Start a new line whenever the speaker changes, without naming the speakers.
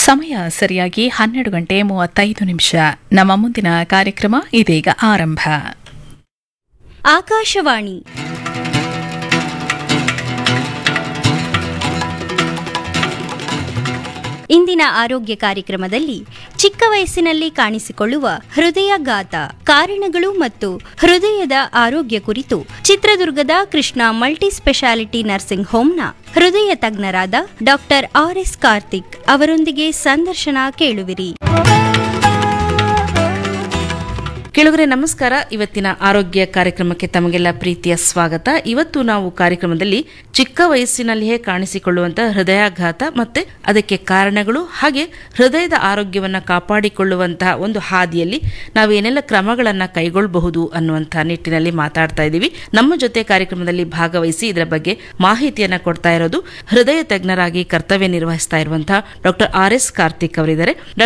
ಸಮಯ ಸರಿಯಾಗಿ ಹನ್ನೆರಡು ಗಂಟೆ ಮೂವತ್ತೈದು ನಿಮಿಷ ನಮ್ಮ ಮುಂದಿನ ಕಾರ್ಯಕ್ರಮ ಇದೀಗ ಆರಂಭ
ಆಕಾಶವಾಣಿ ಇಂದಿನ ಆರೋಗ್ಯ ಕಾರ್ಯಕ್ರಮದಲ್ಲಿ ಚಿಕ್ಕ ವಯಸ್ಸಿನಲ್ಲಿ ಕಾಣಿಸಿಕೊಳ್ಳುವ ಹೃದಯಾಘಾತ ಕಾರಣಗಳು ಮತ್ತು ಹೃದಯದ ಆರೋಗ್ಯ ಕುರಿತು ಚಿತ್ರದುರ್ಗದ ಕೃಷ್ಣ ಮಲ್ಟಿ ಸ್ಪೆಷಾಲಿಟಿ ನರ್ಸಿಂಗ್ ಹೋಂನ ಹೃದಯ ತಜ್ಞರಾದ ಡಾಕ್ಟರ್ ಆರ್ ಎಸ್ ಕಾರ್ತಿಕ್ ಅವರೊಂದಿಗೆ ಸಂದರ್ಶನ ಕೇಳುವಿರಿ
ಕೆಳಗರೆ ನಮಸ್ಕಾರ ಇವತ್ತಿನ ಆರೋಗ್ಯ ಕಾರ್ಯಕ್ರಮಕ್ಕೆ ತಮಗೆಲ್ಲ ಪ್ರೀತಿಯ ಸ್ವಾಗತ ಇವತ್ತು ನಾವು ಕಾರ್ಯಕ್ರಮದಲ್ಲಿ ಚಿಕ್ಕ ವಯಸ್ಸಿನಲ್ಲಿಯೇ ಕಾಣಿಸಿಕೊಳ್ಳುವಂತಹ ಹೃದಯಾಘಾತ ಮತ್ತೆ ಅದಕ್ಕೆ ಕಾರಣಗಳು ಹಾಗೆ ಹೃದಯದ ಆರೋಗ್ಯವನ್ನ ಕಾಪಾಡಿಕೊಳ್ಳುವಂತಹ ಒಂದು ಹಾದಿಯಲ್ಲಿ ನಾವು ಏನೆಲ್ಲ ಕ್ರಮಗಳನ್ನ ಕೈಗೊಳ್ಳಬಹುದು ಅನ್ನುವಂತಹ ನಿಟ್ಟಿನಲ್ಲಿ ಮಾತಾಡ್ತಾ ಇದ್ದೀವಿ ನಮ್ಮ ಜೊತೆ ಕಾರ್ಯಕ್ರಮದಲ್ಲಿ ಭಾಗವಹಿಸಿ ಇದರ ಬಗ್ಗೆ ಮಾಹಿತಿಯನ್ನ ಕೊಡ್ತಾ ಇರೋದು ಹೃದಯ ತಜ್ಞರಾಗಿ ಕರ್ತವ್ಯ ನಿರ್ವಹಿಸ್ತಾ ಇರುವಂತಹ ಡಾಕ್ಟರ್ ಆರ್ ಎಸ್ ಕಾರ್ತಿಕ್ ಅವರಿದ್ದಾರೆ